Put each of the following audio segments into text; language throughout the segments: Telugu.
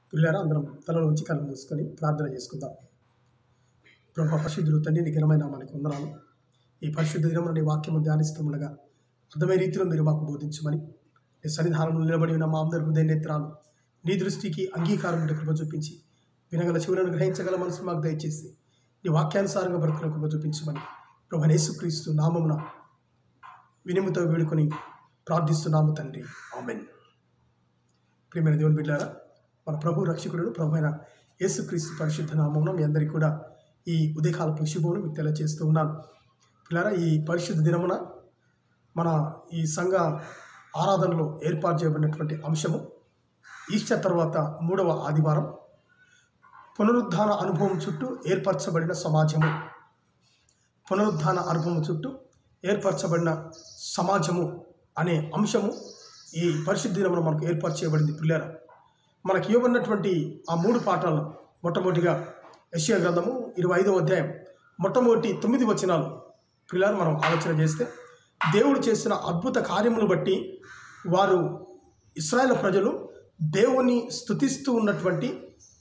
పిల్లారా అందరం తలలో ఉంచి కళ్ళు మూసుకొని ప్రార్థన చేసుకుందాం ప్రభు పరిశుద్ధులు తండ్రి నీ ఘనమైన మనకు వందనాలు ఈ పరిశుద్ధ దినమున నీ వాక్యము ధ్యానిస్తుండగా అర్థమైన రీతిలో మీరు మాకు బోధించమని నీ సన్నిధానంలో నిలబడి ఉన్న మా అందరి హృదయ నేత్రాలు నీ దృష్టికి అంగీకారం ఉండే కృప చూపించి వినగల చెవులను గ్రహించగల మనసు మాకు దయచేసి నీ వాక్యానుసారంగా బ్రతుకుల కృప చూపించమని ప్రభు యేసుక్రీస్తు నామమున వినిముతో వేడుకొని ప్రార్థిస్తున్నాము తండ్రి ఆమెన్ ప్రియమైన దేవుని బిడ్డారా మన ప్రభు రక్షకుడు ప్రభు అయిన యేసుక్రీస్తు పరిశుద్ధ నామమున మీ అందరికీ కూడా ఈ ఉదయకాలపు శుభమును మీకు తెలియజేస్తూ ఉన్నాను పిల్లరా ఈ పరిశుద్ధ దినమున మన ఈ సంఘ ఆరాధనలో ఏర్పాటు చేయబడినటువంటి అంశము ఈస్టర్ తర్వాత మూడవ ఆదివారం పునరుద్ధాన అనుభవం చుట్టూ ఏర్పరచబడిన సమాజము పునరుద్ధాన అనుభవం చుట్టూ ఏర్పరచబడిన సమాజము అనే అంశము ఈ పరిశుద్ధ దినమున మనకు ఏర్పాటు చేయబడింది పిల్లర మనకి ఇవ్వబడినటువంటి ఆ మూడు పాఠాలు మొట్టమొదటిగా యశ్యా గ్రంథము ఇరవై ఐదవ అధ్యాయం మొట్టమొదటి తొమ్మిది వచనాలు పిల్లలు మనం ఆలోచన చేస్తే దేవుడు చేసిన అద్భుత కార్యములు బట్టి వారు ఇస్రాయేల్ ప్రజలు దేవుని స్థుతిస్తూ ఉన్నటువంటి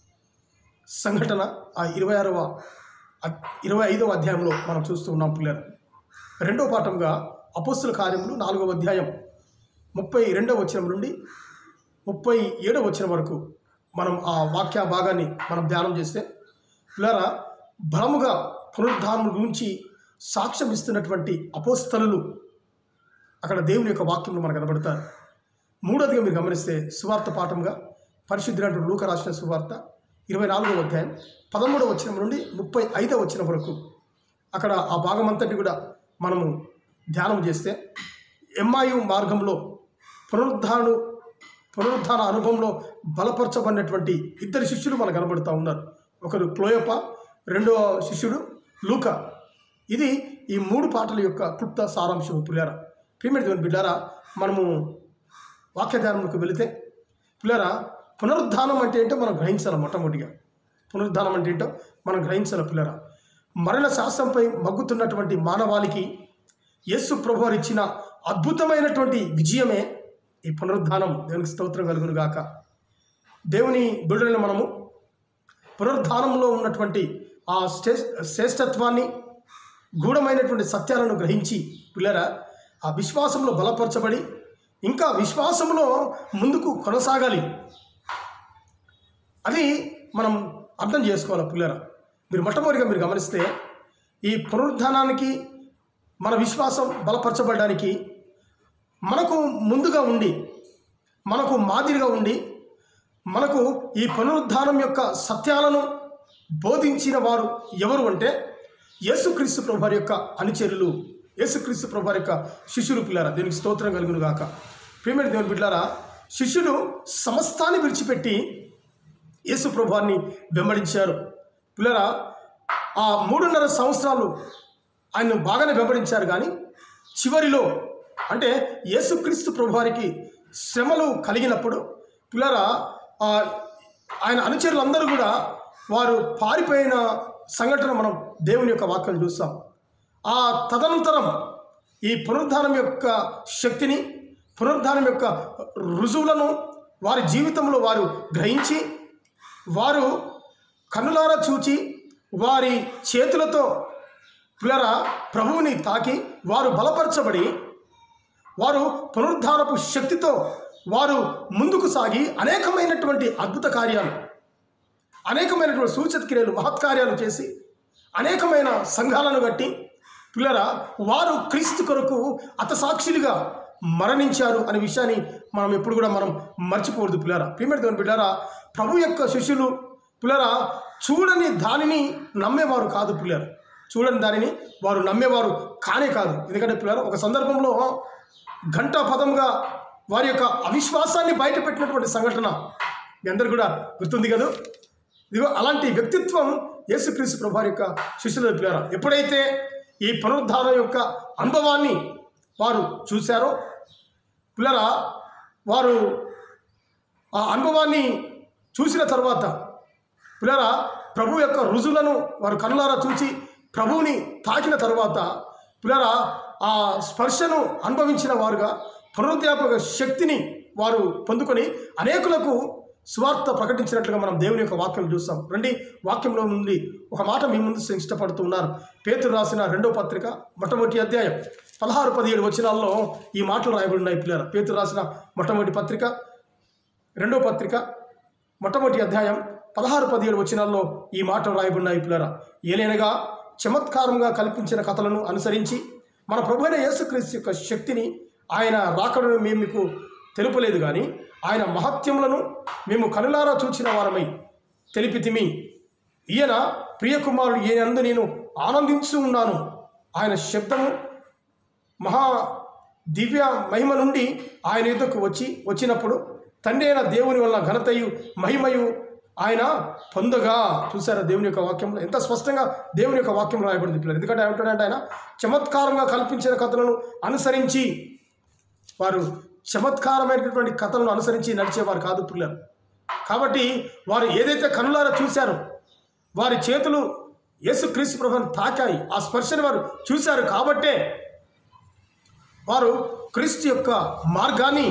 సంఘటన ఆ ఇరవై ఆరవ అద్- ఇరవై ఐదవ అధ్యాయంలో మనం చూస్తూ ఉన్నాం పిల్లలు రెండవ పాఠంగా అపోస్తుల కార్యములు నాలుగవ అధ్యాయం ముప్పై రెండవ వచనం నుండి ముప్పై ఏడవ వచనం వరకు మనం ఆ వాక్య భాగాన్ని మనం ధ్యానం చేస్తే పిల్లరా బలముగా పునరుద్ధానం గురించి సాక్ష్యం ఇస్తున్నటువంటి అపోస్తలు అక్కడ దేవుని యొక్క వాక్యంలో మనకు కనబడతారు మూడోదిగా మీరు గమనిస్తే సువార్త పాఠంగా పరిశుద్ధులైనటువంటి లూక రాసిన సువార్త ఇరవై నాలుగవ అధ్యాయం పదమూడవ వచనం నుండి ముప్పై ఐదవ వచనం వరకు అక్కడ ఆ భాగం అంతటి కూడా మనము ధ్యానం చేస్తే ఎంఐయు మార్గంలో పునరుద్ధాను పునరుద్ధాన అనుభవంలో బలపరచబడినటువంటి ఇద్దరు శిష్యులు మనకు కనబడుతూ ఉన్నారు ఒకరు క్లోయప రెండవ శిష్యుడు లూక ఇది ఈ మూడు పాటల యొక్క క్లుప్త సారాంశం పిల్లారా ప్రియమైన దేవుని బిడ్డారా మనము వాక్యధ్యానంలోకి వెళితే పిల్లరా పునరుద్ధానం అంటే ఏంటో మనం గ్రహించాలి మొట్టమొదటిగా పునరుద్ధానం అంటే ఏంటో మనం గ్రహించాలి పిల్లరా మరణ శాస్త్రంపై మగ్గుతున్నటువంటి మానవాళికి యేసు ప్రభు వారు ఇచ్చిన అద్భుతమైనటువంటి విజయమే ఈ పునరుద్ధానం దేవునికి స్తోత్రం కలుగును గాక దేవుని బిడ్డలైన మనము పునరుద్ధానంలో ఉన్నటువంటి ఆ శ్రే శ్రేష్టత్వాన్ని గూఢమైనటువంటి సత్యాలను గ్రహించి పిల్లరా ఆ విశ్వాసంలో బలపరచబడి ఇంకా విశ్వాసంలో ముందుకు కొనసాగాలి అది మనం అర్థం చేసుకోవాలి పిల్లరా మీరు మొట్టమొదటిగా మీరు గమనిస్తే ఈ పునరుద్ధానానికి మన విశ్వాసం బలపరచబడడానికి మనకు ముందుగా ఉండి మనకు మాదిరిగా ఉండి మనకు ఈ పునరుద్ధానం యొక్క సత్యాలను బోధించిన వారు ఎవరు అంటే యేసుక్రీస్తు ప్రభు వారి యొక్క అనుచరులు యేసుక్రీస్తు ప్రభు వారి యొక్క శిష్యులు పిల్లారా దీనికి స్తోత్రం కలుగును గాక ప్రియమైన దేవుని బిడ్డారా శిష్యులు సమస్తాన్ని విడిచిపెట్టి యేసు ప్రభువాన్ని వెంబడించారు పిల్లరా ఆ మూడున్నర సంవత్సరాలు ఆయన బాగానే వెంబడించారు కానీ చివరిలో అంటే యేసుక్రీస్తు ప్రభువారికి శ్రమలు కలిగినప్పుడు పిల్లరా ఆ, ఆయన అనుచరులందరూ కూడా వారు పారిపోయిన సంఘటన మనం దేవుని యొక్క వాక్యం చూస్తాం ఆ తదనంతరం ఈ పునరుద్ధానం యొక్క శక్తిని పునరుద్ధానం యొక్క రుజువులను వారి జీవితంలో వారు గ్రహించి వారు కన్నులారా చూచి వారి చేతులతో పిల్లరా ప్రభువుని తాకి వారు బలపరచబడి వారు పునరుద్ధానపు శక్తితో వారు ముందుకు సాగి అనేకమైనటువంటి అద్భుత కార్యాలు అనేకమైనటువంటి సూచన క్రియలు మహత్కార్యాలు చేసి అనేకమైన సంఘాలను కట్టి పిల్లరా వారు క్రీస్తు కొరకు అతసాక్షులుగా మరణించారు అనే విషయాన్ని మనం ఎప్పుడు కూడా మనం మర్చిపోవద్దు పిల్లరా ప్రియమైన దేవుని పిల్లరా ప్రభు యొక్క శిష్యులు పిల్లరా చూడని దానిని నమ్మేవారు కాదు పిల్లలు చూడని దానిని వారు నమ్మేవారు కానే కాదు ఎందుకంటే పిల్లలు ఒక సందర్భంలో ఘంటా పదంగా వారి యొక్క అవిశ్వాసాన్ని బయటపెట్టినటువంటి సంఘటన మీ అందరు కూడా గుర్తుంది కదా ఇదిగో అలాంటి వ్యక్తిత్వం యేసుక్రీస్తు ప్రభు వారి యొక్క శిష్యుల పిల్లరా ఎప్పుడైతే ఈ పునరుద్ధానం యొక్క అనుభవాన్ని వారు చూశారో పిల్లరా వారు ఆ అనుభవాన్ని చూసిన తర్వాత పిల్లరా ప్రభు యొక్క రుజువులను వారు కనులారా చూచి ప్రభువుని తాకిన తర్వాత పిల్లరా ఆ స్పర్శను అనుభవించిన వారుగా పునరుద్ధాపక శక్తిని వారు పొందుకొని అనేకులకు సువార్త ప్రకటించినట్లుగా మనం దేవుని యొక్క వాక్యం చూస్తాం రండి వాక్యంలో నుండి ఒక మాట మీ ముందు ఇష్టపడుతూ ఉన్నారు పేతురు రాసిన రెండో పత్రిక మొట్టమొదటి అధ్యాయం పదహారు పదిహేడు వచనాల్లో ఈ మాటలు రాయబడి ఉన్నాయి పిల్లల పేతురు రాసిన మొట్టమొదటి పత్రిక రెండో పత్రిక మొట్టమొదటి అధ్యాయం పదహారు పదిహేడు వచనాల్లో ఈ మాటలు రాయబడినాయి పిల్లరా ఏలైనగా చమత్కారంగా కల్పించిన కథలను అనుసరించి మన ప్రభు అయిన యేసుక్రీస్తు యొక్క శక్తిని ఆయన రాకడను మేము మీకు తెలుపలేదు కానీ ఆయన మహత్యములను మేము కనులారా చూచిన వారమై తెలిపితిమి ఈయన ప్రియకుమారుడు ఈయనందు నేను ఆనందించు ఉన్నాను ఆయన శబ్దము మహా దివ్య మహిమ నుండి ఆయన యుద్ధకు వచ్చి వచ్చినప్పుడు తండ్రి అయిన దేవుని వల్ల ఘనతయు మహిమయు ఆయన పొందగా చూసారా దేవుని యొక్క వాక్యంలో ఎంత స్పష్టంగా దేవుని యొక్క వాక్యం రాయబడింది పిల్లలు ఎందుకంటే ఏమంటాడంటే ఆయన చమత్కారంగా కల్పించిన కథలను అనుసరించి వారు చమత్కారమైనటువంటి కథలను అనుసరించి నడిచేవారు కాదు పిల్లలు కాబట్టి వారు ఏదైతే కనులారా చూశారో వారి చేతులు యేసుక్రీస్తు ప్రభుని తాకాయి ఆ స్పర్శను వారు చూశారు కాబట్టే వారు క్రీస్తు యొక్క మార్గాన్ని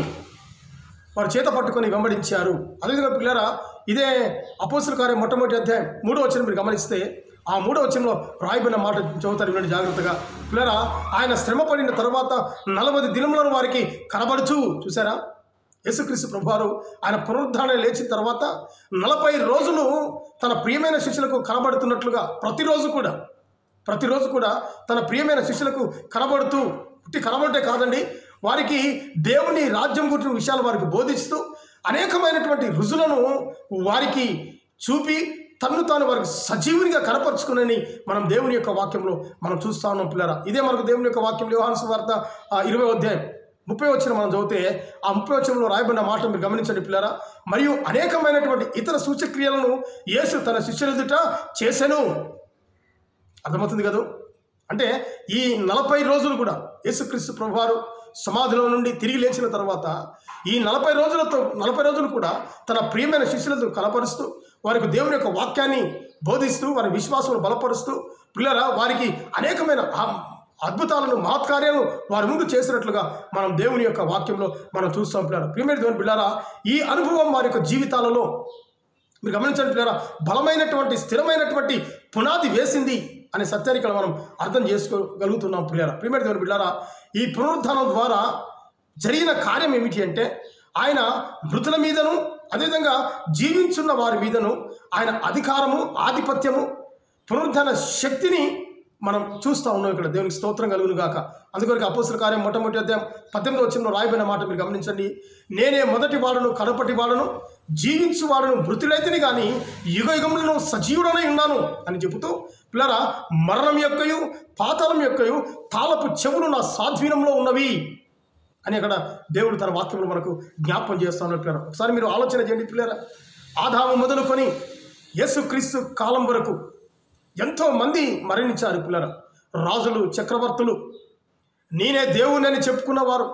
వారు చేత పట్టుకొని వెంబడించారు అదేవిధంగా పిల్లరా ఇదే అపోసుల కార్యం మొట్టమొదటి అధ్యాయం మూడో వచ్చిన మీరు గమనిస్తే ఆ మూడో వచనంలో రాయబడిన మాట చదువుతారు వినండి జాగ్రత్తగా పిల్లరా ఆయన శ్రమ పడిన తర్వాత నలభై దినములను వారికి కనబడుచు చూసారా యేసుక్రీస్తు ప్రభువారు ఆయన పునరుద్ధారణ లేచిన తర్వాత నలభై రోజులు తన ప్రియమైన శిష్యులకు కనబడుతున్నట్లుగా ప్రతిరోజు కూడా ప్రతిరోజు కూడా తన ప్రియమైన శిష్యులకు కనబడుతూ పుట్టి కనబడితే కాదండి వారికి దేవుని రాజ్యం గురించిన విషయాలు వారికి బోధిస్తూ అనేకమైనటువంటి రుజులను వారికి చూపి తన్ను తాను వారికి సజీవునిగా కనపరుచుకునని మనం దేవుని యొక్క వాక్యంలో మనం చూస్తా ఉన్నాం పిల్లరా ఇదే మనకు దేవుని యొక్క వాక్యం యోహాను వార్త ఇరవై అధ్యాయం ముప్పై వచ్చిన మనం చదివితే ఆ ముప్పై వచ్చంలో రాయబడిన మాట మీరు గమనించండి పిల్లరా మరియు అనేకమైనటువంటి ఇతర సూచక్రియలను యేసు తన శిష్యుల ఎదుట చేసెను అర్థమవుతుంది కదా అంటే ఈ నలభై రోజులు కూడా యేసుక్రీస్తు ప్రభువారు సమాధిలో నుండి తిరిగి లేచిన తర్వాత ఈ నలభై రోజులతో నలభై రోజులు కూడా తన ప్రియమైన శిష్యులతో కలపరుస్తూ వారికి దేవుని యొక్క వాక్యాన్ని బోధిస్తూ వారి విశ్వాసం బలపరుస్తూ పిల్లల వారికి అనేకమైన ఆ- అద్భుతాలను మహత్కార్యాలను వారి ముందు చేసినట్లుగా మనం దేవుని యొక్క వాక్యంలో మనం చూస్తాం పిల్లల ప్రియమైన దేవుని పిల్లరా ఈ అనుభవం వారి యొక్క జీవితాలలో మీరు గమనించండి పిల్లరా బలమైనటువంటి స్థిరమైనటువంటి పునాది వేసింది అనే సత్యాన్ని ఇక్కడ మనం అర్థం చేసుకోగలుగుతున్నాం పిల్లరా ప్రియమైన దేవుని పిల్లరా ఈ పునరుద్ధానం ద్వారా జరిగిన కార్యం ఏమిటి అంటే ఆయన మృతుల మీదను అదేవిధంగా జీవించున్న వారి మీదను ఆయన అధికారము ఆధిపత్యము పునరుద్ధాన శక్తిని మనం చూస్తూ ఉన్నాం ఇక్కడ దేవునికి స్తోత్రం కలుగును గాక అందుకొరకు అపోస్తుల కార్యం మొట్టమొదటి అధ్యాయం పద్దెనిమిది వచ్చిన రాయబడిన మాట మీరు గమనించండి నేనే మొదటి వాడను కడపటి వాడను జీవించు వాడను మృతులైతేనే కానీ యుగ యుగములను సజీవుడనై ఉన్నాను అని చెబుతూ పిల్లరా మరణం యొక్కయు పాతాళం యొక్కయు తాళపు చెవులు నా స్వాధీనంలో ఉన్నవి అని అక్కడ దేవుడు తన వాక్యంలో మనకు జ్ఞాపం చేస్తాను పిల్లరా ఒకసారి మీరు ఆలోచన చేయండి పిల్లరా ఆదాము మొదలుకొని యేసుక్రీస్తు కాలం వరకు ఎంతో మంది మరణించారు పిల్లరా రాజులు చక్రవర్తులు నేనే దేవుణ్ణి చెప్పుకున్నవారు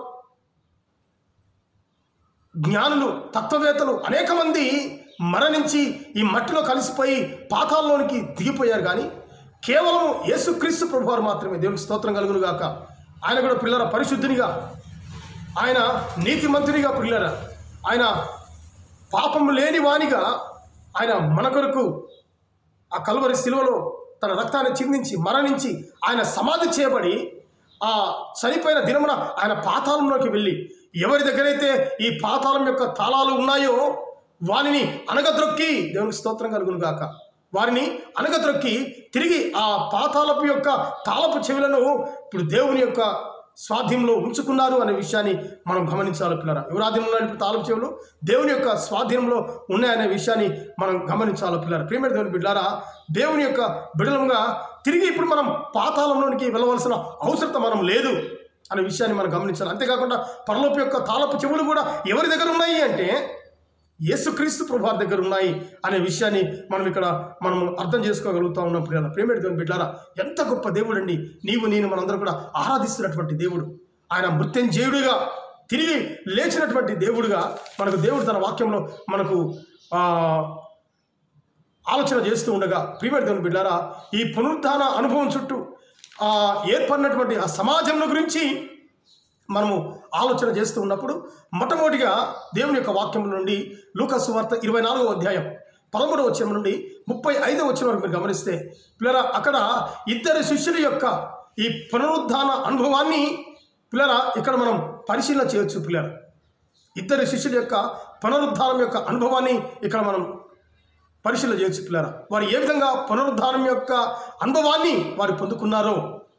జ్ఞానులు తత్వవేత్తలు అనేక మంది మరణించి ఈ మట్టిలో కలిసిపోయి పాతాల్లోనికి దిగిపోయారు కానీ కేవలం యేసుక్రీస్తు ప్రభువారు మాత్రమే దేవునికి స్తోత్రం కలుగును గాక ఆయన కూడా పిల్లల పరిశుద్ధునిగా ఆయన నీతిమంతునిగా పిల్లర ఆయన పాపం లేని వానిగా ఆయన మన కొరకు ఆ కల్వరి శిలువలో తన రక్తాన్ని చిందించి మరణించి ఆయన సమాధి చేయబడి ఆ చనిపోయిన దినమున ఆయన పాతాళంలోకి వెళ్ళి ఎవరి దగ్గరైతే ఈ పాతాళం యొక్క తాళాలు ఉన్నాయో వారిని అనగద్రొక్కి దేవునికి స్తోత్రం కలుగును గాక వారిని అనగద్రొక్కి తిరిగి ఆ పాతాళపు యొక్క తాళపు చెవులను ఇప్పుడు దేవుని యొక్క స్వాధీనంలో ఉంచుకున్నారు అనే విషయాన్ని మనం గమనించాలి పిల్లరా ఎవరి ఆధీనంలో ఇప్పుడు తాళపు చెవులు దేవుని యొక్క స్వాధీనంలో ఉన్నాయనే విషయాన్ని మనం గమనించాలి పిల్లరా ప్రియమైన దేవుని బిడ్డారా దేవుని యొక్క బిడలంగా తిరిగి ఇప్పుడు మనం పాతాళంలోనికి వెళ్ళవలసిన అవసరం మనం లేదు అనే విషయాన్ని మనం గమనించాలి అంతేకాకుండా పరలోపు యొక్క తాళపు చెవులు కూడా ఎవరి దగ్గర ఉన్నాయి అంటే యేసుక్రీస్తు ప్రభువారి దగ్గర ఉన్నాయి అనే విషయాన్ని మనం ఇక్కడ మనం అర్థం చేసుకోగలుగుతా ఉన్నాం ప్రియాల ప్రేమేడు దేవుని బిడ్డారా ఎంత గొప్ప దేవుడు అండి నీవు నేను మనందరం కూడా ఆరాధిస్తున్నటువంటి దేవుడు ఆయన మృత్యుంజయుడిగా తిరిగి లేచినటువంటి దేవుడుగా మనకు దేవుడు తన వాక్యంలో మనకు ఆ, ఆలోచన చేస్తూ ఉండగా ప్రియమైన దేవుని బిడ్డారా ఈ పునరుద్ధాన అనుభవం చుట్టూ ఆ ఏర్పడినటువంటి ఆ సమాజంలో గురించి మనము ఆలోచన చేస్తూ ఉన్నప్పుడు మొట్టమొదటిగా దేవుని యొక్క వాక్యం నుండి లూకాసు వార్త ఇరవై నాలుగో అధ్యాయం పదమూడవ వచ్చిన నుండి ముప్పై ఐదవ వచ్చిన వరకు మీరు గమనిస్తే పిల్లరా అక్కడ ఇద్దరు శిష్యుల యొక్క ఈ పునరుద్ధాన అనుభవాన్ని పిల్లరా ఇక్కడ మనం పరిశీలన చేయొచ్చు పిల్లరా ఇద్దరు శిష్యుల యొక్క పునరుద్ధానం యొక్క అనుభవాన్ని ఇక్కడ మనం పరిశీలన చేయొచ్చు పిల్లరా వారు ఏ విధంగా పునరుద్ధానం యొక్క అనుభవాన్ని వారు పొందుకున్నారో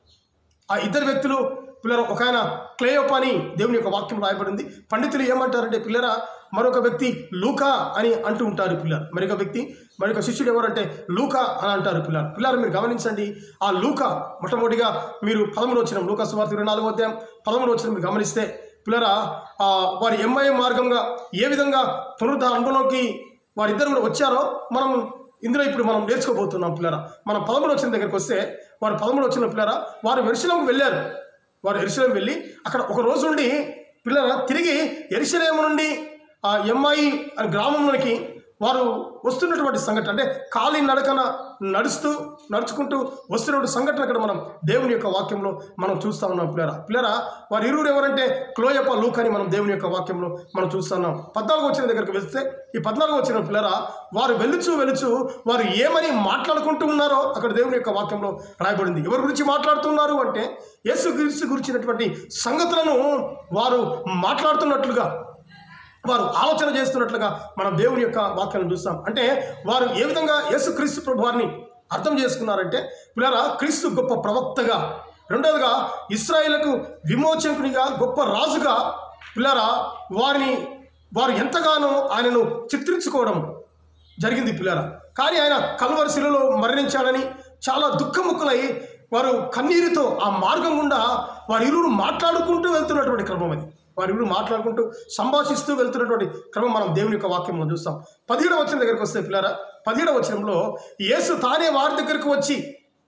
ఆ ఇద్దరు వ్యక్తులు పిల్లర ఒక ఆయన క్లేయోప అని దేవుని యొక్క వాక్యం రాయబడింది పండితులు ఏమంటారంటే పిల్లర మరొక వ్యక్తి లూకా అని అంటూ ఉంటారు పిల్లర్ మరొక వ్యక్తి మరొక శిష్యుడు ఎవరంటే లూకా అని అంటారు పిల్లర్ పిల్లలు మీరు గమనించండి ఆ లూకా మొట్టమొదటిగా మీరు పదమూడు వచ్చిన లూకా సువార్త ఇరవై నాలుగో అధ్యాయం పదమూడు వచ్చిన మీరు గమనిస్తే పిల్లరా ఆ, వారి ఎంఐ మార్గంగా ఏ విధంగా పునరుద్ధ అనుభవంలోకి వారిద్దరు కూడా వచ్చారో మనం ఇందులో ఇప్పుడు మనం నేర్చుకోబోతున్నాం పిల్లరా మనం పదమూడు వచ్చిన దగ్గరికి వస్తే వారు పదమూడు వచ్చిన పిల్లరా వారు ఎరుశలంకు వెళ్ళారు వారు ఎరుశలేం వెళ్ళి అక్కడ ఒక రోజు ఉండి పిల్లల తిరిగి ఎరుశలేము నుండి ఆ ఎంఐ అనే గ్రామంలోకి వారు వస్తున్నటువంటి సంఘటన అంటే ఖాళీ నడకన నడుస్తూ నడుచుకుంటూ వస్తున్నటువంటి సంఘటన ఇక్కడ మనం దేవుని యొక్క వాక్యంలో మనం చూస్తా ఉన్నాం పిల్లరా పిల్లరా వారి ఇరువురు ఎవరంటే క్లోయప్ప లూక్ అని మనం దేవుని యొక్క వాక్యంలో మనం చూస్తున్నాం పద్నాలుగు వచ్చిన దగ్గరికి వెళ్తే ఈ పద్నాలుగు వచ్చిన పిల్లరా వారు వెలుచు వెలుచు వారు ఏమని మాట్లాడుకుంటూ ఉన్నారో అక్కడ దేవుని యొక్క వాక్యంలో రాయబడింది ఎవరి గురించి మాట్లాడుతున్నారు అంటే యేసు గురించి గురించినటువంటి సంగతులను వారు మాట్లాడుతున్నట్లుగా వారు ఆలోచన చేస్తున్నట్లుగా మనం దేవుని యొక్క వాక్యాలను చూస్తాం అంటే వారు ఏ విధంగా యేసుక్రీస్తు ప్రభువారిని అర్థం చేసుకున్నారంటే పిల్లరా క్రీస్తు గొప్ప ప్రవక్తగా రెండవదిగా ఇస్రాయేళ్లకు విమోచకునిగా గొప్ప రాజుగా పిల్లరా వారిని వారు ఎంతగానో ఆయనను చిత్రించుకోవడం జరిగింది పిల్లరా కానీ ఆయన కల్వరి శిలలో మరణించాడని చాలా దుఃఖముఖులై వారు కన్నీరుతో ఆ మార్గం గుండా వారి ఇరువురు మాట్లాడుకుంటూ వెళ్తున్నటువంటి క్రమం అది వారి ఇరువురు మాట్లాడుకుంటూ సంభాషిస్తూ వెళ్తున్నటువంటి క్రమం మనం దేవుని యొక్క వాక్యంలో చూస్తాం పదిహేడవ వచ్చిన దగ్గరికి వస్తే పిల్లరా పదిహేడవ వచనంలో యేసు తానే వారి దగ్గరకు వచ్చి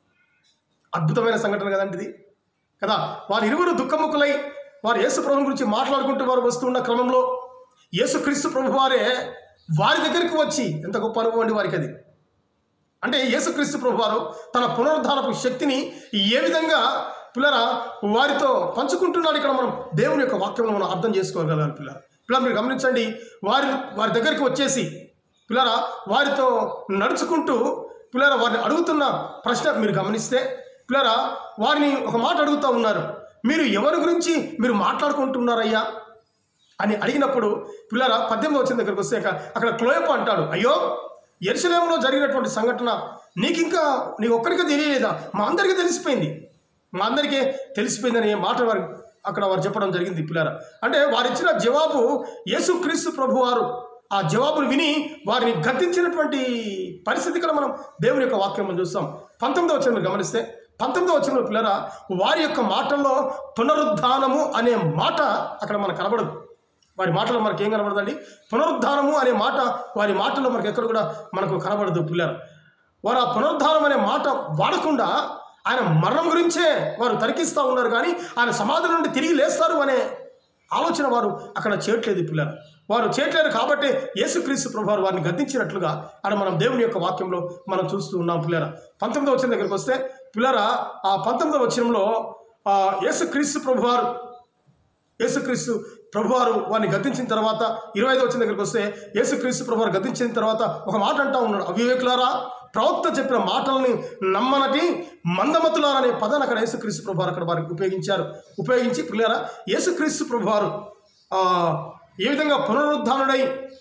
అద్భుతమైన సంఘటన కదండి ఇది కదా వారు ఇరువురు దుఃఖముఖులై వారు యేసు ప్రభు గురించి మాట్లాడుకుంటూ వారు వస్తున్న క్రమంలో యేసు క్రీస్తు ప్రభు వారే వారి దగ్గరికి వచ్చి ఎంత గొప్ప అనుభవం అండి వారికి అది అంటే యేసుక్రీస్తు ప్రభు వారు తన పునరుద్ధానపు శక్తిని ఏ విధంగా పిల్లరా వారితో పంచుకుంటున్నాడు ఇక్కడ మనం దేవుని యొక్క వాక్యంలో మనం అర్థం చేసుకోగలగాలి పిల్లరా పిల్లలు మీరు గమనించండి వారి వారి దగ్గరికి వచ్చేసి పిల్లరా వారితో నడుచుకుంటూ పిల్లరా వారిని అడుగుతున్న ప్రశ్న మీరు గమనిస్తే పిల్లరా వారిని ఒక మాట అడుగుతూ ఉన్నారు మీరు ఎవరి గురించి మీరు మాట్లాడుకుంటున్నారయ్యా అని అడిగినప్పుడు పిల్లరా పద్దెనిమిది వచ్చిన దగ్గరికి వస్తే అక్కడ- అక్కడ క్లోయప్ప అంటాడు అయ్యో ఎరుసలేంలో జరిగినటువంటి సంఘటన నీకు ఇంకా నీ ఒక్కడికే తెలియలేదా మా అందరికీ తెలిసిపోయింది మా అందరికీ తెలిసిపోయిందని మాట వారు అక్కడ వారు చెప్పడం జరిగింది పిల్లరా అంటే వారు ఇచ్చిన జవాబు యేసుక్రీస్తు ప్రభు వారు ఆ జవాబును విని వారిని గద్దించినటువంటి పరిస్థితి ఇక్కడ మనం దేవుని యొక్క వాక్యం మనం చూస్తాం పంతొమ్మిదో వచ్చిన మీరు గమనిస్తే పంతొమ్మిదో వచ్చిన పిల్లరా వారి యొక్క మాటల్లో పునరుద్ధానము అనే మాట అక్కడ మనకు కనబడదు వారి మాటలో మనకి ఏం కనబడదండి పునరుద్ధానము అనే మాట వారి మాటల్లో మనకి ఎక్కడ కూడా మనకు కనబడదు పిల్లలు వారు ఆ పునరుద్ధానం అనే మాట వాడకుండా ఆయన మరణం గురించే వారు తరికిస్తూ ఉన్నారు కానీ ఆయన సమాధి నుండి తిరిగి లేస్తారు అనే ఆలోచన వారు అక్కడ చేయట్లేదు పిల్లలు వారు చేయట్లేరు కాబట్టి యేసుక్రీస్తు ప్రభు వారు వారిని గద్దించినట్లుగా అక్కడ మనం దేవుని యొక్క వాక్యంలో మనం చూస్తూ ఉన్నాం పిల్లల పంతొమ్మిదో వచ్చిన దగ్గరికి వస్తే పిల్లరా ఆ పంతొమ్మిదో వచ్చినంలో ఆ యేసుక్రీస్తు ప్రభు వారు యేసుక్రీస్తు ప్రభువారు వారిని గద్దించిన తర్వాత ఇరవై ఐదు వచ్చిన దగ్గరికి వస్తే యేసుక్రీస్తు ప్రభువారు గద్దించిన తర్వాత ఒక మాట అంటా ఉన్నాడు అవివేకులారా ప్రవక్త చెప్పిన మాటల్ని నమ్మనటి మందమతులారా అనే పదాన్ని అక్కడ యేసుక్రీస్తు ప్రభువారు అక్కడ వారికి ఉపయోగించారు ఉపయోగించి పిల్లరా యేసుక్రీస్తు ప్రభువారు ఆ, ఏ విధంగా పునరుద్ధానుడై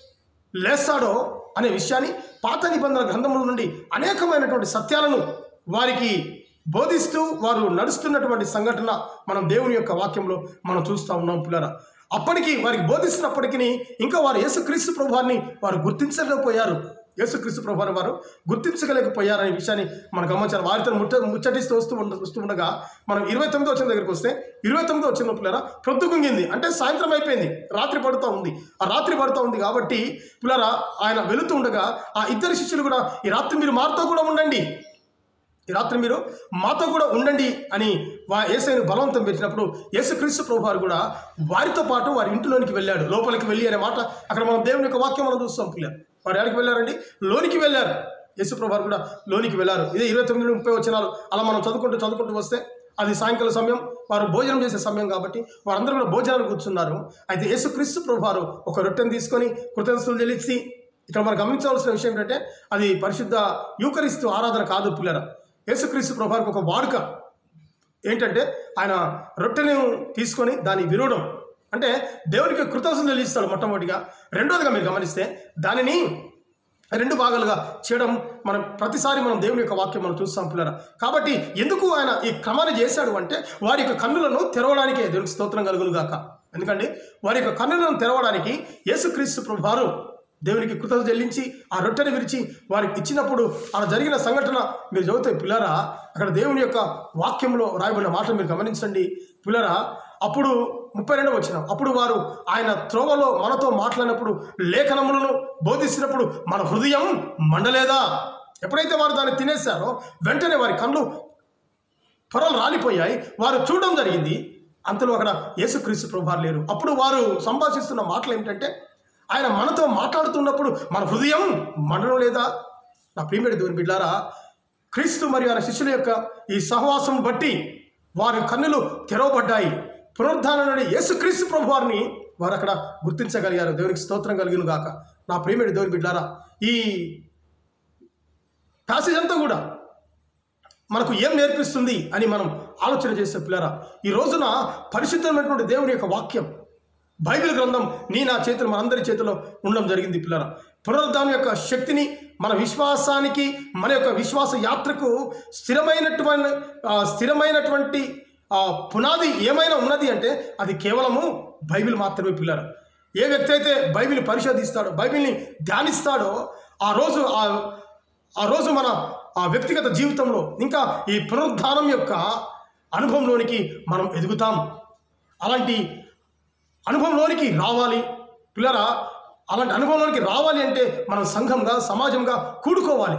లేస్తాడో అనే విషయాన్ని పాత నిబంధన గ్రంథముల నుండి అనేకమైనటువంటి సత్యాలను వారికి బోధిస్తూ వారు నడుస్తున్నటువంటి సంఘటన మనం దేవుని యొక్క వాక్యంలో మనం చూస్తూ ఉన్నాం పిల్లరా అప్పటికి వారికి బోధిస్తున్నప్పటికీ ఇంకా వారు యేసుక్రీస్తు ప్రభువాన్ని వారు గుర్తించలేకపోయారు యేసుక్రీస్తు ప్రభువాన్ని వారు గుర్తించగలేకపోయారనే విషయాన్ని మనం గమనించాలి వారితో ముట్ట ముచ్చటిస్తూ వస్తూ ఉండ వస్తూ ఉండగా మనం ఇరవై తొమ్మిదో వచ్చిన దగ్గరికి వస్తే ఇరవై తొమ్మిదో వచ్చిన పిల్లరా ప్రొద్దుకుంగింది అంటే సాయంత్రం అయిపోయింది రాత్రి పడుతూ ఉంది ఆ రాత్రి పడుతూ ఉంది కాబట్టి పిల్లరా ఆయన వెళుతూ ఉండగా ఆ ఇద్దరు శిష్యులు కూడా ఈ రాత్రి మీరు మాతో కూడా ఉండండి ఈ రాత్రి మీరు మాతో కూడా ఉండండి అని వా ఏసైను బలవంతం పెట్టినప్పుడు యేసుక్రీస్తు ప్రభు వారు కూడా వారితో పాటు వారి ఇంటిలోనికి వెళ్ళాడు లోపలికి వెళ్ళి అనే మాట అక్కడ మనం దేవుని యొక్క వాక్యం మనం చూస్తాం పిల్లలు వారు ఎక్కడికి వెళ్ళారండి లోనికి వెళ్ళారు యేసు ప్రభు వారు కూడా లోనికి వెళ్ళారు ఇదే ఇరవై తొమ్మిది ముప్పై వచ్చినాలు అలా మనం చదువుకుంటూ చదువుకుంటూ వస్తే అది సాయంకాల సమయం వారు భోజనం చేసే సమయం కాబట్టి వారందరూ కూడా భోజనానికి కూర్చున్నారు అయితే యేసుక్రీస్తు ప్రభు వారు ఒక రొట్టెను తీసుకొని కృతజ్ఞతలు చెల్లించి ఇక్కడ మనం గమనించవలసిన విషయం ఏంటంటే అది పరిశుద్ధ యూకరిస్తూ ఆరాధన కాదు పిల్లర యేసుక్రీస్తు ప్రభు వారికి ఒక వాడుక ఏంటంటే ఆయన రొట్టెను తీసుకొని దాన్ని విరవడం అంటే దేవునికి కృతజ్ఞతలు చెల్లిస్తాడు మొట్టమొదటిగా రెండోదిగా మీరు గమనిస్తే దానిని రెండు భాగాలుగా చేయడం మనం ప్రతిసారి మనం దేవుని యొక్క వాక్యం మనం చూస్తాం పిల్లరా కాబట్టి ఎందుకు ఆయన ఈ క్రమాన్ని చేశాడు అంటే వారి యొక్క కన్నులను తెరవడానికే దేవునికి స్తోత్రం కలుగును గాక ఎందుకంటే వారి యొక్క కన్నులను తెరవడానికి యేసుక్రీస్తు ప్రభు వారు దేవునికి కృతజ్ఞత చెల్లించి ఆ రొట్టెని విరిచి వారికి ఇచ్చినప్పుడు అలా జరిగిన సంఘటన మీరు చదివితే పిల్లరా అక్కడ దేవుని యొక్క వాక్యంలో రాయబడిన మాటలు మీరు గమనించండి పిల్లరా అప్పుడు ముప్పై రెండవ వచ్చిన అప్పుడు వారు ఆయన త్రోవలో మనతో మాట్లాడినప్పుడు లేఖనములను బోధిస్తున్నప్పుడు మన హృదయం మండలేదా ఎప్పుడైతే వారు దాన్ని తినేశారో వెంటనే వారి కళ్ళు పొరలు రాలిపోయాయి వారు చూడడం జరిగింది అంతలో అక్కడ యేసుక్రీస్తు ప్రభువారు లేరు అప్పుడు వారు సంభాషిస్తున్న మాటలు ఏమిటంటే ఆయన మనతో మాట్లాడుతున్నప్పుడు మన హృదయం మండడం లేదా నా ప్రియమేడి దేవుని బిడ్డారా క్రీస్తు మరియు ఆయన శిష్యుల యొక్క ఈ సహవాసం బట్టి వారి కన్నులు తెరవబడ్డాయి పునరుద్ధానం నుండి యేసుక్రీస్తు ప్రభు వారిని వారు అక్కడ గుర్తించగలిగారు దేవునికి స్తోత్రం కలిగిన గాక నా ప్రియమేడి దేవుని బిడ్డారా ఈ ప్యాసేజ్ అంతా కూడా మనకు ఏం నేర్పిస్తుంది అని మనం ఆలోచన చేసే పిల్లరా ఈ రోజున పరిశుద్ధమైనటువంటి దేవుని యొక్క వాక్యం బైబిల్ గ్రంథం నీ నా చేతులు మనందరి చేతిలో ఉండడం జరిగింది పిల్లరా పునరుద్ధానం యొక్క శక్తిని మన విశ్వాసానికి మన యొక్క విశ్వాస యాత్రకు స్థిరమైనటువంటి ఆ, స్థిరమైనటువంటి ఆ, పునాది ఏమైనా ఉన్నది అంటే అది కేవలము బైబిల్ మాత్రమే పిల్లరా ఏ వ్యక్తి అయితే బైబిల్ పరిశోధిస్తాడో బైబిల్ని ధ్యానిస్తాడో ఆ రోజు ఆ ఆ రోజు మన ఆ వ్యక్తిగత జీవితంలో ఇంకా ఈ పునరుద్ధానం యొక్క అనుభవంలోనికి మనం ఎదుగుతాం అలాంటి అనుభవంలోనికి రావాలి పిల్లరా అలాంటి అనుభవంలోనికి రావాలి అంటే మనం సంఘంగా సమాజంగా కూడుకోవాలి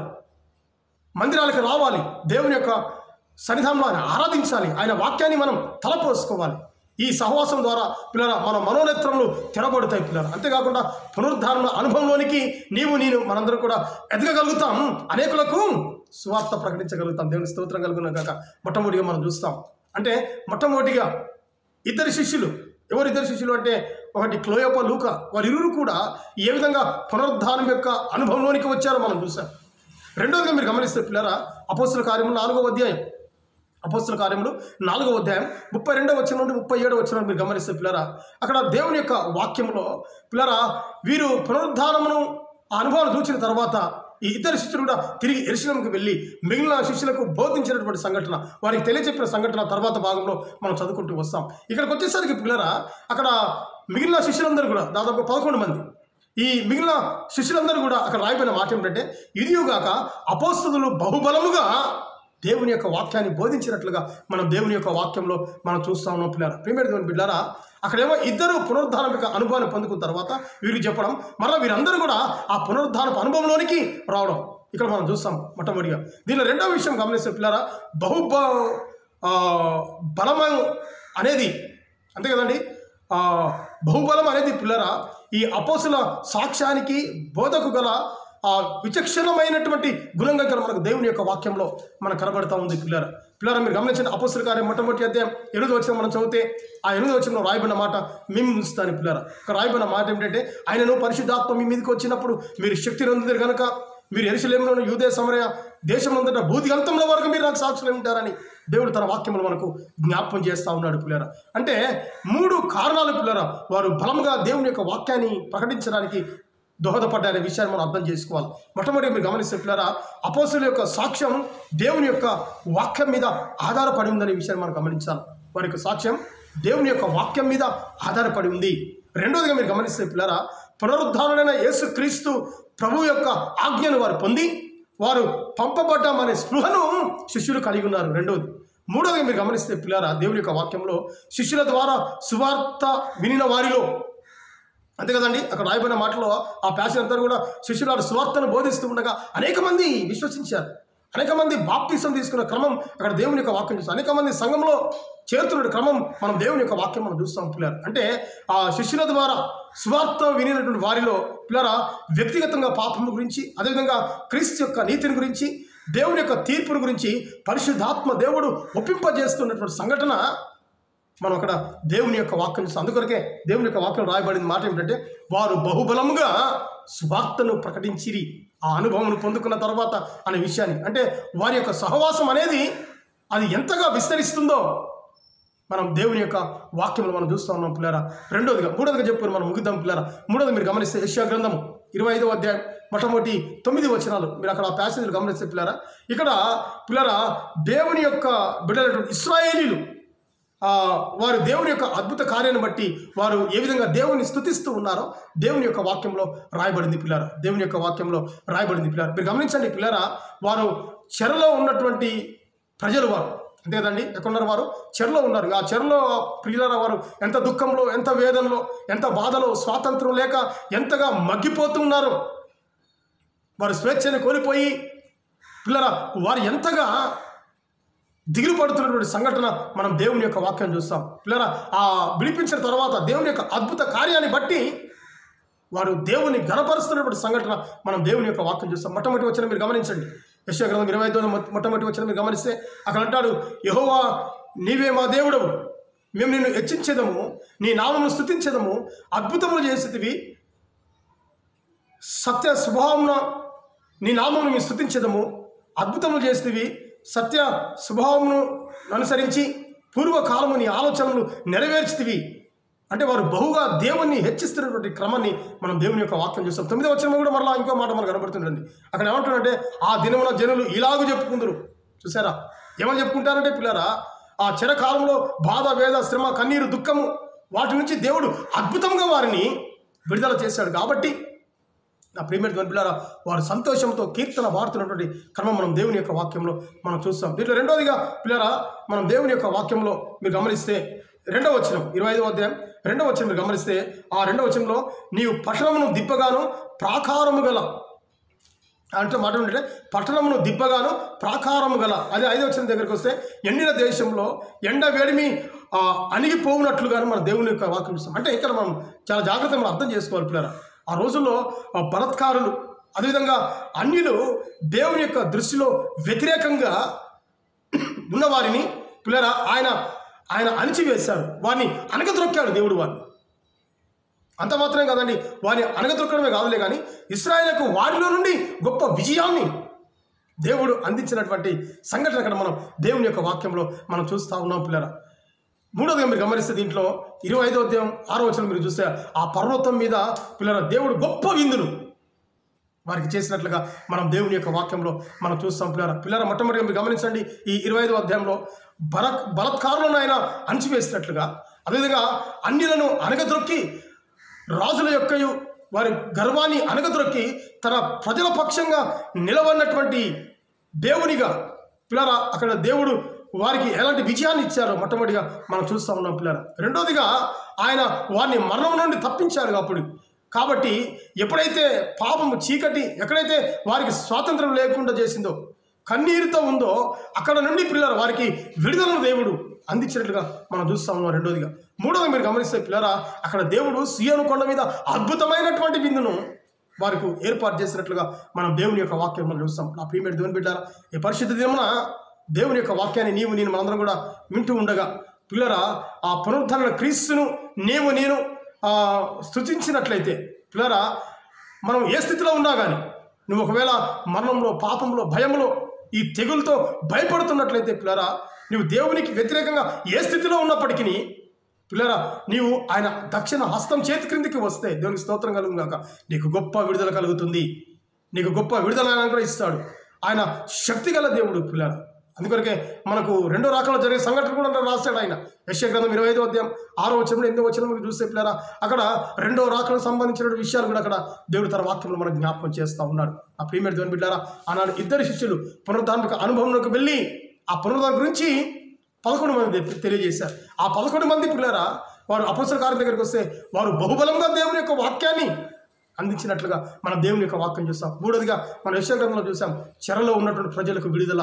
మందిరాలకు రావాలి దేవుని యొక్క సన్నిధానంలో ఆయన ఆరాధించాలి ఆయన వాక్యాన్ని మనం తలపోసుకోవాలి ఈ సహవాసం ద్వారా పిల్లల మన మనోనేత్రములు తెరబడతాయి పిల్లలు అంతేకాకుండా పునరుద్ధారణ అనుభవంలోనికి నీవు నేను మనందరం కూడా ఎదగగలుగుతాం అనేకులకు సువార్త ప్రకటించగలుగుతాం దేవుని స్తోత్రం కలుగున కాక మొట్టమొదటిగా మనం చూస్తాం అంటే మొట్టమొదటిగా ఇద్దరు శిష్యులు ఎవరు ఇద్దరు శిష్యులు అంటే ఒకటి క్లోయోప లూక వారిరువురు కూడా ఏ విధంగా పునరుద్ధానం యొక్క అనుభవంలోనికి వచ్చారో మనం చూసాం రెండోదిగా మీరు గమనిస్తే పిల్లరా అపోస్తుల కార్యము నాలుగవ అధ్యాయం అపోస్తుల కార్యములు నాలుగవ అధ్యాయం ముప్పై రెండవ వచ్చిన నుండి ముప్పై ఏడవ వచ్చిన మీరు గమనిస్తే పిల్లరా అక్కడ దేవుని యొక్క వాక్యంలో పిల్లరా వీరు పునరుద్ధానమును ఆ అనుభవాలు చూచిన తర్వాత ఈ ఇద్దరు శిష్యులు కూడా తిరిగి ఎరుశలంకి వెళ్ళి మిగిలిన శిష్యులకు బోధించినటువంటి సంఘటన వారికి తెలియచెప్పిన సంఘటన తర్వాత భాగంలో మనం చదువుకుంటూ వస్తాం ఇక్కడికి వచ్చేసరికి పిల్లరా అక్కడ మిగిలిన శిష్యులందరూ కూడా దాదాపు పదకొండు మంది ఈ మిగిలిన శిష్యులందరూ కూడా అక్కడ రాయబడిన మాట ఏమిటంటే ఇదియుగాక అపోస్తులు బహుబలముగా దేవుని యొక్క వాక్యాన్ని బోధించినట్లుగా మనం దేవుని యొక్క వాక్యంలో మనం చూస్తా ఉన్నాం పిల్లరా ప్రియమైన దేవుని బిడ్డారా అక్కడేమో ఇద్దరు పునరుద్ధానం యొక్క అనుభవాన్ని పొందుకున్న తర్వాత వీరికి చెప్పడం మరలా వీరందరూ కూడా ఆ పునరుద్ధానపు అనుభవంలోనికి రావడం ఇక్కడ మనం చూస్తాం మొట్టమొదటిగా దీనిలో రెండవ విషయం గమనిస్తే పిల్లరా బహుబ ఆ, బలమ అనేది అంతే కదండి ఆ, బహుబలం అనేది పిల్లరా ఈ అపోసుల సాక్ష్యానికి బోధకు గల ఆ విచక్షణమైనటువంటి గుణంగా గల మనకు దేవుని యొక్క వాక్యంలో మనకు కనబడతా ఉంది పిల్లర పిల్లర మీరు గమనించండి అపోసుల కార్యం మొట్టమొదటి అధ్యాయం ఎనిమిది వచ్చిన మనం చదివితే ఆ ఎనిమిది వచ్చిన రాయబడిన మాట మేము ఉంచుతాను పిల్లర ఇక్కడ రాయబడిన మాట ఏమిటంటే ఆయనను పరిశుద్ధాత్మ మీ మీదకి వచ్చినప్పుడు మీరు శక్తి నొందిరు కనుక మీరు ఎరుసలేంలోని యూదే సమరయ దేశమంతటా భూదిగంతంలో వరకు మీరు నాకు సాక్షులు ఉంటారని దేవుడు తన వాక్యములు మనకు జ్ఞాపకం చేస్తూ ఉన్నాడు పిల్లర అంటే మూడు కారణాలు పిల్లర వారు బలంగా దేవుని యొక్క వాక్యాన్ని ప్రకటించడానికి దోహదపడ్డారనే విషయాన్ని మనం అర్థం చేసుకోవాలి మొట్టమొదటి మీరు గమనిస్తే పిల్లరా అపోసుల యొక్క సాక్ష్యం దేవుని యొక్క వాక్యం మీద ఆధారపడి ఉందనే విషయాన్ని మనం గమనించాలి వారి యొక్క సాక్ష్యం దేవుని యొక్క వాక్యం మీద ఆధారపడి ఉంది రెండోదిగా మీరు గమనిస్తే పిల్లరా పునరుద్ధారుడైన యేసుక్రీస్తు ప్రభు యొక్క ఆజ్ఞను వారు పొంది వారు పంపబడ్డామనే స్పృహను శిష్యులు కలిగి ఉన్నారు రెండోది మూడోది మీరు గమనిస్తే పిల్లరా దేవుని యొక్క వాక్యంలో శిష్యుల ద్వారా సువార్త వినిన వారిలో అంతే కదండి అక్కడ రాయబడిన మాటలో ఆ ప్యాషన్ అంతా కూడా శిష్యులు వారు సువార్తను బోధిస్తూ ఉండగా అనేక మంది విశ్వసించారు అనేక మంది బాప్తిసం తీసుకున్న క్రమం అక్కడ దేవుని యొక్క వాక్యం చూస్తాం అనేక మంది సంఘంలో చేరుతున్న క్రమం మనం దేవుని యొక్క వాక్యం మనం చూస్తాం పిల్లలు అంటే ఆ శిష్యుల ద్వారా సువార్త వినినటువంటి వారిలో పిల్లరా వ్యక్తిగతంగా పాపం గురించి అదేవిధంగా క్రీస్తు యొక్క నీతిని గురించి దేవుని యొక్క తీర్పును గురించి పరిశుద్ధాత్మ దేవుడు ఒప్పింపజేస్తున్నటువంటి సంఘటన మనం అక్కడ దేవుని యొక్క వాక్యం చూస్తాం అందుకొరకే దేవుని యొక్క వాక్యం రాయబడిన మాట ఏమిటంటే వారు బహుబలముగా సువార్తను ప్రకటించిరి ఆ అనుభవం పొందుకున్న తర్వాత అనే విషయాన్ని అంటే వారి యొక్క సహవాసం అనేది అది ఎంతగా విస్తరిస్తుందో మనం దేవుని యొక్క వాక్యములు మనం చూస్తూ ఉన్నాం పిల్లరా రెండోదిగా మూడోదిగా చెప్పారు మనం ముగిద్దాం పిల్లరా మూడోది మీరు గమనిస్తే యశ్యా గ్రంథము ఇరవై ఐదో అధ్యాయం మొట్టమొదటి తొమ్మిది వచనాలు మీరు అక్కడ ఆ ప్యాసేజీలు గమనిస్తే పిల్లరా ఇక్కడ పిల్లరా దేవుని యొక్క బిడ్డలైనటువంటి ఇస్రాయేలీలు ఆ, వారు దేవుని యొక్క అద్భుత కార్యాన్ని బట్టి వారు ఏ విధంగా దేవుని స్థుతిస్తూ ఉన్నారో దేవుని యొక్క వాక్యంలో రాయబడింది పిల్లర దేవుని యొక్క వాక్యంలో రాయబడింది పిల్లర మీరు గమనించండి పిల్లర వారు చెరలో ఉన్నటువంటి ప్రజలు వారు అంతే కదండి ఎక్కడున్నారు వారు చెరలో ఉన్నారు ఆ చెరలో ప్రియుల వారు ఎంత దుఃఖంలో ఎంత వేదనలో ఎంత బాధలో స్వాతంత్రం లేక ఎంతగా మగ్గిపోతున్నారు వారు స్వేచ్ఛను కోల్పోయి పిల్లరా వారు ఎంతగా దిగులు పడుతున్నటువంటి సంఘటన మనం దేవుని యొక్క వాక్యం చూస్తాం పిల్లరా ఆ విడిపించిన తర్వాత దేవుని యొక్క అద్భుత కార్యాన్ని బట్టి వారు దేవుని గణపరుస్తున్నటువంటి సంఘటన మనం దేవుని యొక్క వాక్యం చూస్తాం మొట్టమొదటి వచ్చిన మీరు గమనించండి యశ్వ గ్రంథం ఇరవై ఐదు మొట్టమొదటి వచ్చిన మీరు గమనిస్తే అక్కడ అంటాడు యహోవా నీవే మా దేవుడవు మేము నిన్ను హెచ్చించేదము నీ నామమును స్థుతించేదము అద్భుతములు చేసేటివి సత్య స్వభావమున నీ నామమును మేము స్థుతించదము అద్భుతములు చేసేవి సత్య స్వభావమును అనుసరించి పూర్వకాలము నీ ఆలోచనలు నెరవేర్చితివి అంటే వారు బహుగా దేవుణ్ణి హెచ్చిస్తున్నటువంటి క్రమాన్ని మనం దేవుని యొక్క వాక్యం చూస్తాం తొమ్మిదో వచ్చిన కూడా మరలా ఇంకో మాట మనకు కనబడుతుందండి అక్కడ ఏమంటాడంటే ఆ దినమున జనులు ఇలాగూ చెప్పుకుందరు చూసారా ఏమని చెప్పుకుంటారంటే పిల్లరా ఆ చిరకాలంలో బాధ వేద శ్రమ కన్నీరు దుఃఖము వాటి నుంచి దేవుడు అద్భుతంగా వారిని విడుదల చేశాడు కాబట్టి నా ప్రియమైన దేవుని పిల్లారా వారు సంతోషంతో కీర్తన వాడుతున్నటువంటి క్రమం మనం దేవుని యొక్క వాక్యంలో మనం చూస్తాం దీంట్లో రెండోదిగా పిల్లరా మనం దేవుని యొక్క వాక్యంలో మీరు గమనిస్తే రెండవ వచనం ఇరవై ఐదవ అధ్యాయం రెండవ వచనం మీరు గమనిస్తే ఆ రెండవ వచనంలో నీవు పట్టణమును దిప్పగాను ప్రాకారము గల అంటే మాట ఏంటంటే పట్టణమును దిబ్బగాను ప్రాకారము గల అదే ఐదో వచ్చిన దగ్గరికి వస్తే ఎండిన దేశంలో ఎండ వేడిమి ఆ, అణిగిపోవునట్లుగాను మన దేవుని యొక్క వాక్యం చూస్తాం అంటే ఇక్కడ మనం చాలా జాగ్రత్తగా మనం అర్థం చేసుకోవాలి పిల్లరా ఆ రోజుల్లో ఆ బలత్కారులు అదేవిధంగా అన్యులు దేవుని యొక్క దృష్టిలో వ్యతిరేకంగా ఉన్నవారిని పిల్లరా ఆయన ఆయన అణిచివేశాడు వారిని అనగదొక్కాడు దేవుడు వారిని అంత మాత్రమే కాదండి వారిని అనగదొక్కడమే కాదులే కానీ ఇస్రాయేల్కు వారిలో నుండి గొప్ప విజయాన్ని దేవుడు అందించినటువంటి సంఘటన అక్కడ మనం దేవుని యొక్క వాక్యంలో మనం చూస్తూ ఉన్నాం పిల్లరా మూడోదిగా మీరు గమనిస్తే దీంట్లో ఇరవై ఐదో అధ్యాయం ఆరో వచనం మీరు చూస్తే ఆ పర్వతం మీద పిల్లల దేవుడు గొప్ప విందును వారికి చేసినట్లుగా మనం దేవుని యొక్క వాక్యంలో మనం చూస్తాం పిల్లర పిల్లర మొట్టమొదటిగా మీరు గమనించండి ఈ ఇరవై ఐదో అధ్యాయంలో బల బలత్కారులను ఆయన అణచివేసినట్లుగా అదేవిధంగా అన్యులను అనగద్రొక్కి రాజుల యొక్కయు వారి గర్వాన్ని అనగద్రొక్కి తన ప్రజల పక్షంగా నిలవన్నటువంటి దేవునిగా పిల్లరా అక్కడ దేవుడు వారికి ఎలాంటి విజయాన్ని ఇచ్చారో మొట్టమొదటిగా మనం చూస్తూ ఉన్నాం పిల్లరా రెండోదిగా ఆయన వారిని మరణం నుండి తప్పించారు అప్పుడు కాబట్టి ఎప్పుడైతే పాపము చీకటి ఎక్కడైతే వారికి స్వాతంత్రం లేకుండా చేసిందో కన్నీరుతో ఉందో అక్కడ నుండి పిల్లలు వారికి విడుదలను దేవుడు అందించినట్లుగా మనం చూస్తా ఉన్నాం రెండోదిగా మూడోది మీరు గమనిస్తే పిల్లరా అక్కడ దేవుడు సియోను కొండ మీద అద్భుతమైనటువంటి విందును వారికి ఏర్పాటు చేసినట్లుగా మనం దేవుని యొక్క వాక్యం మనం చూస్తాం నా ప్రియమైన దేవుని బిడ్డారా ఈ పరిశుద్ధ దినమున దేవుని యొక్క వాక్యాన్ని నీవు నేను మనందరం కూడా వింటూ ఉండగా పిల్లరా ఆ పునరుద్ధరణ క్రీస్తును నీవు నేను ఆ, స్తుతించినట్లయితే పిల్లరా మనం ఏ స్థితిలో ఉన్నా కానీ నువ్వు ఒకవేళ మరణంలో పాపంలో భయంలో ఈ తెగులతో భయపడుతున్నట్లయితే పిల్లరా నువ్వు దేవునికి వ్యతిరేకంగా ఏ స్థితిలో ఉన్నప్పటికీ పిల్లరా నీవు ఆయన దక్షిణ హస్తం చేతి క్రిందికి వస్తే దేవునికి స్తోత్రం కలుగుగాక నీకు గొప్ప విడుదల కలుగుతుంది నీకు గొప్ప విడుదల ఆయన అనుగ్రహిస్తాడు ఆయన శక్తి గల దేవుడు పిల్లరా అందుకొరకే మనకు రెండో రాకలో జరిగే సంఘటన కూడా రాస్తాడు ఆయన యశ్య గ్రంథం ఇరవై ఐదో అధ్యాయం ఆరో వచ్చిన ఎనిమిదో వచ్చిన మీకు చూస్తే పిల్లరా అక్కడ రెండో రాకలకు సంబంధించిన విషయాలు కూడా అక్కడ దేవుడు తన వాక్యంలో మనకు జ్ఞాపకం చేస్తూ ఉన్నాడు ఆ ప్రియమైన దేవుని బిడ్డారా ఆనాడు ఇద్దరు శిష్యులు పునరుద్ధాత్మక అనుభవంలోకి వెళ్ళి ఆ పునరుద్ధాన గురించి పదకొండు మంది తె- తెలియజేశారు ఆ పదకొండు మంది పిల్లరా వారు అపసర కార్యం దగ్గరికి వస్తే వారు బహుబలంగా దేవుని యొక్క వాక్యాన్ని అందించినట్లుగా మన దేవుని యొక్క వాక్యం చూస్తాం మూడోదిగా మన యశగ్రంథంలో చూసాం చెరలో ఉన్నటువంటి ప్రజలకు విడుదల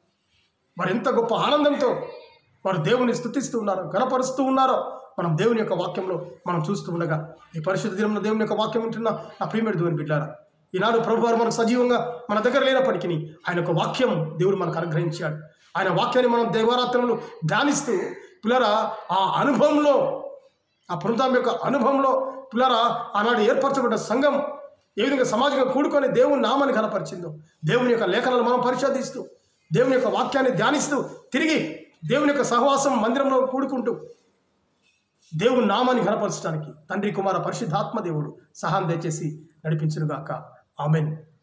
వారు ఎంత గొప్ప ఆనందంతో వారు దేవుని స్థుతిస్తూ ఉన్నారు గణపరుస్తూ ఉన్నారో మనం దేవుని యొక్క వాక్యంలో మనం చూస్తూ ఉండగా ఈ పరిశుద్ధ దినంలో దేవుని యొక్క వాక్యం ఉంటున్న నా ప్రియమైన దేవుని బిడ్డారా ఈనాడు ప్రభు వారు మనకు సజీవంగా మన దగ్గర లేనప్పటికీ ఆయన యొక్క వాక్యం దేవుడు మనకు అనుగ్రహించాడు ఆయన వాక్యాన్ని మనం దేవరాత్రులు ధ్యానిస్తూ పిల్లరా ఆ అనుభవంలో ఆ పునరుద్ధానం యొక్క అనుభవంలో పిల్లరా ఆనాడు ఏర్పరచబడ్డ సంఘం ఏ విధంగా సమాజంగా కూడుకొని దేవుని నామాన్ని కనపరిచిందో దేవుని యొక్క లేఖనాలు మనం పరిశోధిస్తూ దేవుని యొక్క వాక్యాన్ని ధ్యానిస్తూ తిరిగి దేవుని యొక్క సహవాసం మందిరంలో కూడుకుంటూ దేవుని నామాన్ని కనపరచడానికి తండ్రి కుమార పరిశుద్ధాత్మ దేవుడు సహాయం దయచేసి నడిపించునుగాక ఆమెన్